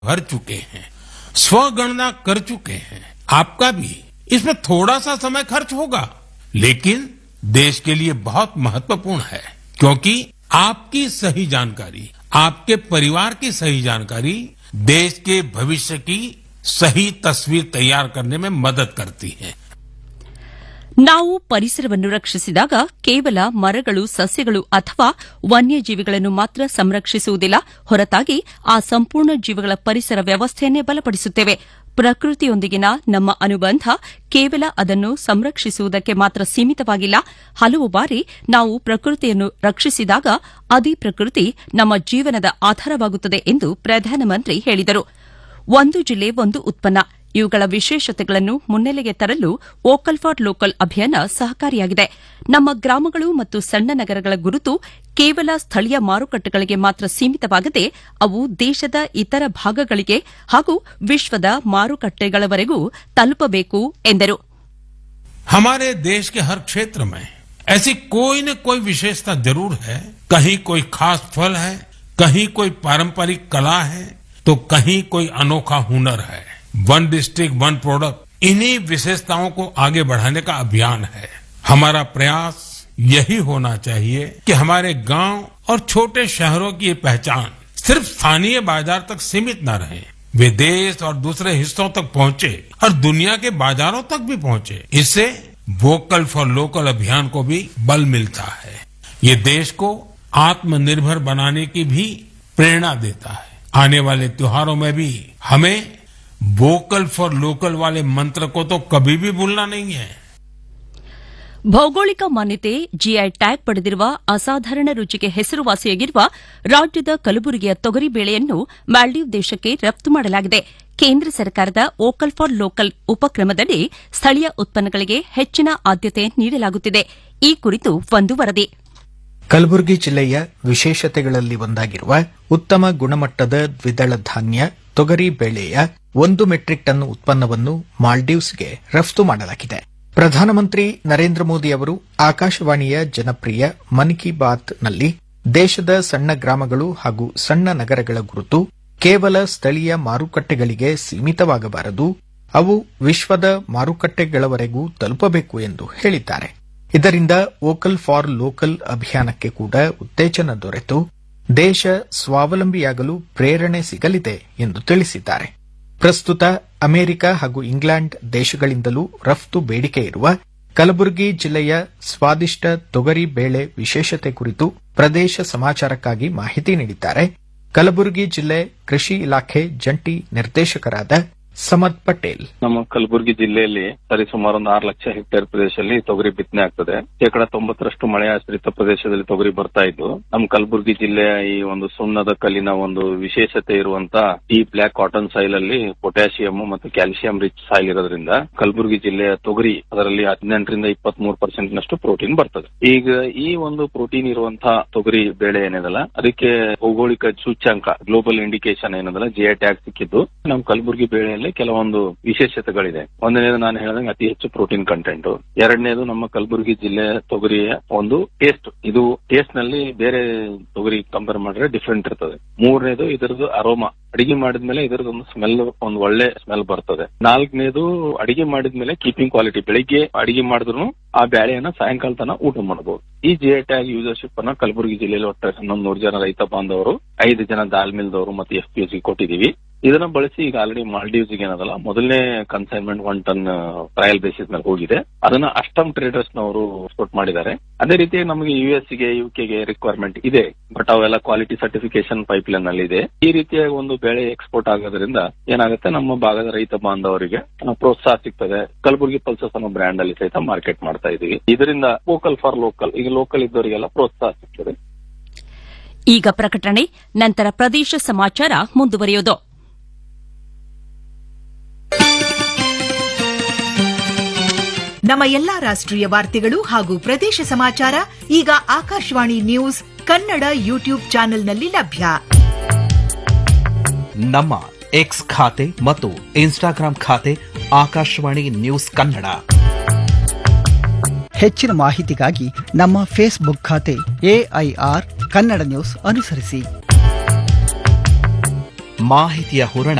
भर चुके हैं स्वगणना कर चुके हैं आपका भी इसमें थोड़ा सा समय खर्च होगा लेकिन देश के लिए बहुत महत्वपूर्ण है क्योंकि आपकी सही जानकारी आपके परिवार की सही जानकारी देश के भविष्य की सही तस्वीर तैयार करने में मदद करती है ನಾವು ಪರಿಸರವನ್ನು ರಕ್ಷಿಸಿದಾಗ ಕೇವಲ ಮರಗಳು ಸಸ್ಯಗಳು ಅಥವಾ ವನ್ಯಜೀವಿಗಳನ್ನು ಮಾತ್ರ ಸಂರಕ್ಷಿಸುವುದಿಲ್ಲ ಹೊರತಾಗಿ ಆ ಸಂಪೂರ್ಣ ಜೀವಿಗಳ ಪರಿಸರ ವ್ಯವಸ್ಥೆಯನ್ನೇ ಬಲಪಡಿಸುತ್ತೇವೆ ಪ್ರಕೃತಿಯೊಂದಿಗಿನ ನಮ್ಮ ಅನುಬಂಧ ಕೇವಲ ಅದನ್ನು ಸಂರಕ್ಷಿಸುವುದಕ್ಕೆ ಮಾತ್ರ ಸೀಮಿತವಾಗಿಲ್ಲ ಹಲವು ಬಾರಿ ನಾವು ಪ್ರಕೃತಿಯನ್ನು ರಕ್ಷಿಸಿದಾಗ ಅದೇ ಪ್ರಕೃತಿ ನಮ್ಮ ಜೀವನದ ಆಧಾರವಾಗುತ್ತದೆ ಎಂದು ಪ್ರಧಾನಮಂತ್ರಿ ಹೇಳಿದರು ಒಂದು ಜಿಲ್ಲೆ ಒಂದು ಉತ್ಪನ್ನ ಇವುಗಳ ವಿಶೇಷತೆಗಳನ್ನು ಮುನ್ನೆಲೆಗೆ ತರಲು ವೋಕಲ್ ಫಾರ್ ಲೋಕಲ್ ಅಭಿಯಾನ ಸಹಕಾರಿಯಾಗಿದೆ ನಮ್ಮ ಗ್ರಾಮಗಳು ಮತ್ತು ಸಣ್ಣ ನಗರಗಳ ಗುರುತು ಕೇವಲ ಸ್ಥಳೀಯ ಮಾರುಕಟ್ಟೆಗಳಿಗೆ ಮಾತ್ರ ಸೀಮಿತವಾಗದೆ ಅವು ದೇಶದ ಇತರ ಭಾಗಗಳಿಗೆ ಹಾಗೂ ವಿಶ್ವದ ಮಾರುಕಟ್ಟೆಗಳವರೆಗೂ ತಲುಪಬೇಕು ಎಂದರು हमारे देश के हर क्षेत्र में ऐसी कोई न कोई विशेषता जरूर है कहीं कोई खास फल है कहीं कोई पारंपरिक कला है तो कहीं कोई अनोखा हुनर है वन डिस्ट्रिक्ट वन प्रोडक्ट इन्हीं विशेषताओं को आगे बढ़ाने का अभियान है हमारा प्रयास यही होना चाहिए कि हमारे गांव और छोटे शहरों की ये पहचान सिर्फ स्थानीय बाजार तक सीमित न रहे वे देश और दूसरे हिस्सों तक पहुंचे और दुनिया के बाजारों तक भी पहुंचे इससे वोकल फॉर लोकल अभियान को भी बल मिलता है ये देश को आत्मनिर्भर बनाने की भी प्रेरणा देता है आने वाले त्योहारों में भी हमें वोकल फॉर लोकल वाले मंत्र को तो कभी भी भूलना नहीं है ಭೌಗೋಳಿಕ ಮಾನ್ಯತೆ ಜಿಐ ಟ್ಯಾಗ್ ಪಡೆದಿರುವ ಅಸಾಧಾರಣ ರುಚಿಗೆ ಹೆಸರುವಾಸಿಯಾಗಿರುವ ರಾಜ್ಯದ ಕಲಬುರಗಿಯ ತೊಗರಿ ಬೇಳೆಯನ್ನು ಮಾಲ್ಡೀವ್ ದೇಶಕ್ಕೆ ರಫ್ತು ಮಾಡಲಾಗಿದೆ ಕೇಂದ್ರ ಸರ್ಕಾರದ ವೋಕಲ್ ಫಾರ್ ಲೋಕಲ್ ಉಪಕ್ರಮದಡಿ ಸ್ಥಳೀಯ ಉತ್ಪನ್ನಗಳಿಗೆ ಹೆಚ್ಚಿನ ಆದ್ಯತೆ ನೀಡಲಾಗುತ್ತಿದೆ ಈ ಕುರಿತು ಒಂದು ವರದಿ ಕಲಬುರಗಿ ಜಿಲ್ಲೆಯ ವಿಶೇಷತೆಗಳಲ್ಲಿ ಒಂದಾಗಿರುವ ಉತ್ತಮ ಗುಣಮಟ್ಟದ ದ್ವಿದಳ ಧಾನ್ಯ ತೊಗರಿ ಬೇಳೆಯ ಒಂದು ಮೆಟ್ರಿಕ್ ಟನ್ ಉತ್ಪನ್ನವನ್ನು ಮಾಲ್ಡೀವ್ಸ್ಗೆ ರಫ್ತು ಮಾಡಲಾಗಿದೆ ಪ್ರಧಾನಮಂತ್ರಿ ನರೇಂದ್ರ ಮೋದಿ ಅವರು ಆಕಾಶವಾಣಿಯ ಜನಪ್ರಿಯ ಮನ್ ಕಿ ಬಾತ್ ನಲ್ಲಿ ದೇಶದ ಸಣ್ಣ ಗ್ರಾಮಗಳು ಹಾಗೂ ಸಣ್ಣ ನಗರಗಳ ಗುರುತು ಕೇವಲ ಸ್ಥಳೀಯ ಮಾರುಕಟ್ಟೆಗಳಿಗೆ ಸೀಮಿತವಾಗಬಾರದು ಅವು ವಿಶ್ವದ ಮಾರುಕಟ್ಟೆಗಳವರೆಗೂ ತಲುಪಬೇಕು ಎಂದು ಹೇಳಿದ್ದಾರೆ ಇದರಿಂದ ವೋಕಲ್ ಫಾರ್ ಲೋಕಲ್ ಅಭಿಯಾನಕ್ಕೆ ಕೂಡ ಉತ್ತೇಜನ ದೊರೆತು ದೇಶ ಸ್ವಾವಲಂಬಿಯಾಗಲು ಪ್ರೇರಣೆ ಸಿಗಲಿದೆ ಎಂದು ತಿಳಿಸಿದ್ದಾರೆ ಪ್ರಸ್ತುತ ಅಮೆರಿಕ ಹಾಗೂ ಇಂಗ್ಲೆಂಡ್ ದೇಶಗಳಿಂದಲೂ ರಫ್ತು ಬೇಡಿಕೆ ಇರುವ ಕಲಬುರಗಿ ಜಿಲ್ಲೆಯ ಸ್ವಾದಿಷ್ಟ ತೊಗರಿ ಬೇಳೆ ವಿಶೇಷತೆ ಕುರಿತು ಪ್ರದೇಶ ಸಮಾಚಾರಕ್ಕಾಗಿ ಮಾಹಿತಿ ನೀಡಿದ್ದಾರೆ ಕಲಬುರಗಿ ಜಿಲ್ಲೆ ಕೃಷಿ ಇಲಾಖೆ ಜಂಟಿ ನಿರ್ದೇಶಕರಾದ ಸಮದ್ ಪಟೇಲ್ ನಮ್ಮ ಕಲಬುರಗಿ ಜಿಲ್ಲೆಯಲ್ಲಿ ಸರಿ ಸುಮಾರು ಒಂದು ಆರು ಲಕ್ಷ ಹೆಕ್ಟೇರ್ ಪ್ರದೇಶದಲ್ಲಿ ತೊಗರಿ ಬಿತ್ತನೆ ಆಗ್ತದೆ ಶೇಕಡ ತೊಂಬತ್ತರಷ್ಟು ಮಳೆ ಆಶ್ರಿತ ಪ್ರದೇಶದಲ್ಲಿ ತೊಗರಿ ಬರ್ತಾ ಇದ್ದು ನಮ್ಮ ಕಲಬುರಗಿ ಜಿಲ್ಲೆಯ ಈ ಒಂದು ಸುಣ್ಣದ ಕಲ್ಲಿನ ಒಂದು ವಿಶೇಷತೆ ಇರುವಂತ ಈ ಬ್ಲಾಕ್ ಕಾಟನ್ ಸಾಯಿಲ್ ಅಲ್ಲಿ ಪೊಟ್ಯಾಸಿಯಂ ಮತ್ತು ಕ್ಯಾಲ್ಸಿಯಂ ರಿಚ್ ಸಾಯಿಲ್ ಇರೋದ್ರಿಂದ ಕಲಬುರಗಿ ಜಿಲ್ಲೆಯ ತೊಗರಿ ಅದರಲ್ಲಿ ಹದಿನೆಂಟರಿಂದ ಇಪ್ಪತ್ತ್ ಮೂರು ಪರ್ಸೆಂಟ್ ನಷ್ಟು ಪ್ರೋಟೀನ್ ಬರ್ತದೆ ಈಗ ಈ ಒಂದು ಪ್ರೋಟೀನ್ ಇರುವಂತಹ ತೊಗರಿ ಬೇಳೆ ಏನಿದಲ್ಲ ಅದಕ್ಕೆ ಭೌಗೋಳಿಕ ಸೂಚ್ಯಂಕ ಗ್ಲೋಬಲ್ ಇಂಡಿಕೇಶನ್ ಏನದಲ್ಲ ಜಿಐ ಟ್ಯಾಗ್ ಸಿಕ್ಕಿದ್ದು ನಮ್ಮ ಕಲಬುರಗಿ ಬೇಳೆಯಲ್ಲಿ ಕೆಲವೊಂದು ವಿಶೇಷತೆಗಳಿದೆ ಒಂದನೇದು ನಾನು ಹೇಳಿದಂಗೆ ಅತಿ ಹೆಚ್ಚು ಪ್ರೋಟೀನ್ ಕಂಟೆಂಟ್ ಎರಡನೇದು ನಮ್ಮ ಕಲಬುರಗಿ ಜಿಲ್ಲೆ ತೊಗರಿಯ ಒಂದು ಟೇಸ್ಟ್ ಇದು ಟೇಸ್ಟ್ ನಲ್ಲಿ ಬೇರೆ ತೊಗರಿ ಕಂಪೇರ್ ಮಾಡಿದ್ರೆ ಡಿಫ್ರೆಂಟ್ ಇರ್ತದೆ ಮೂರನೇದು ಇದರದ್ದು ಅರೋಮಾ ಅಡಿಗೆ ಮಾಡಿದ್ಮೇಲೆ ಇದರದೊಂದು ಸ್ಮೆಲ್ ಒಂದು ಒಳ್ಳೆ ಸ್ಮೆಲ್ ಬರ್ತದೆ ನಾಲ್ಕನೇದು ಅಡಿಗೆ ಮಾಡಿದ್ಮೇಲೆ ಕೀಪಿಂಗ್ ಕ್ವಾಲಿಟಿ ಬೆಳಿಗ್ಗೆ ಅಡಿಗೆ ಮಾಡಿದ್ರು ಆ ಬ್ಯಾಳೆಯನ್ನ ಸಾಯಂಕಾಲ ತನ ಊಟ ಮಾಡಬಹುದು ಈ ಜಿಐ ಟ್ಯಾಗ್ ಯೂಸರ್ಶಿಪ್ ಅನ್ನ ಕಲಬುರಗಿ ಜಿಲ್ಲೆಯಲ್ಲಿ ಒಟ್ಟು ಹನ್ನೊಂದು ನೂರು ಜನ ರೈತ ಬಾಂಧವರು ಐದು ಜನ ದಾಲ್ ಮಿಲ್ದವರು ಮತ್ತು ಎಫ್ ಪಿ ಕೊಟ್ಟಿದೀವಿ ಇದನ್ನ ಬಳಸಿ ಈಗ ಆಲ್ರೆಡಿ ಮಾಲ್ಡೀವ್ಸ್ ಏನದಲ್ಲ ಮೊದಲನೇ consignment one ton trial basis ಮೇಲೆ ಹೋಗಿದೆ ಅದನ್ನ ಅಷ್ಟಮ್ ಟ್ರೇಡರ್ಸ್ ನವರು ಎಕ್ಸ್ಪೋರ್ಟ್ ಮಾಡಿದ್ದಾರೆ ಅದೇ ರೀತಿ ನಮಗೆ ಯು ಎಸ್ ಗೆ ಯು ಗೆ ರಿಕ್ವೈರ್ಮೆಂಟ್ ಇದೆ ಬಟ್ ಅವೆಲ್ಲ ಕ್ವಾಲಿಟಿ ಸರ್ಟಿಫಿಕೇಶನ್ ಪೈಪ್ಲೈನ್ ನಲ್ಲಿ ಇದೆ ಈ ರೀತಿಯ ಒಂದು ಬೆಳೆ ಎಕ್ಸ್ಪೋರ್ಟ್ ಆಗೋದ್ರಿಂದ ಏನಾಗುತ್ತೆ ನಮ್ಮ ಭಾಗದ ರೈತ ಬಾಂಧವರಿಗೆ ಪ್ರೋತ್ಸಾಹ ಸಿಗ್ತದೆ ಕಲಬುರಗಿ ಪಲ್ಸಸ್ ಅನ್ನೋ ಬ್ರ್ಯಾಂಡ್ ಅಲ್ಲಿ ಸಹಿತ ಮಾರ್ಕೆಟ್ ಮಾಡ್ತಾ ಇದೀವಿ ಇದರಿಂದ ವೋಕಲ್ ಫಾರ್ ಲೋಕಲ್ ಈಗ ಲೋಕಲ್ ಇದ್ದವರಿಗೆಲ್ಲ ಪ್ರೋತ್ಸಾಹ ಸಿಗ್ತದೆ ಈಗ ಪ್ರಕಟಣೆ ನಂತರ ಪ್ರದೇಶ ಸಮಾಚಾರ ಮುಂದುವರಿಯೋದು ನಮ್ಮ ಎಲ್ಲಾ ರಾಷ್ಟ್ರೀಯ ವಾರ್ತೆಗಳು ಹಾಗೂ ಪ್ರದೇಶ ಸಮಾಚಾರ ಈಗ ಆಕಾಶವಾಣಿ ನ್ಯೂಸ್ ಕನ್ನಡ ಯೂಟ್ಯೂಬ್ ಚಾನೆಲ್ನಲ್ಲಿ ಲಭ್ಯ ನಮ್ಮ ಎಕ್ಸ್ ಖಾತೆ ಮತ್ತು ಇನ್ಸ್ಟಾಗ್ರಾಂ ಖಾತೆ ಆಕಾಶವಾಣಿ ನ್ಯೂಸ್ ಕನ್ನಡ ಹೆಚ್ಚಿನ ಮಾಹಿತಿಗಾಗಿ ನಮ್ಮ ಫೇಸ್ಬುಕ್ ಖಾತೆ ಎಐಆರ್ ಕನ್ನಡ ನ್ಯೂಸ್ ಅನುಸರಿಸಿ ಮಾಹಿತಿಯ ಹೂರಣ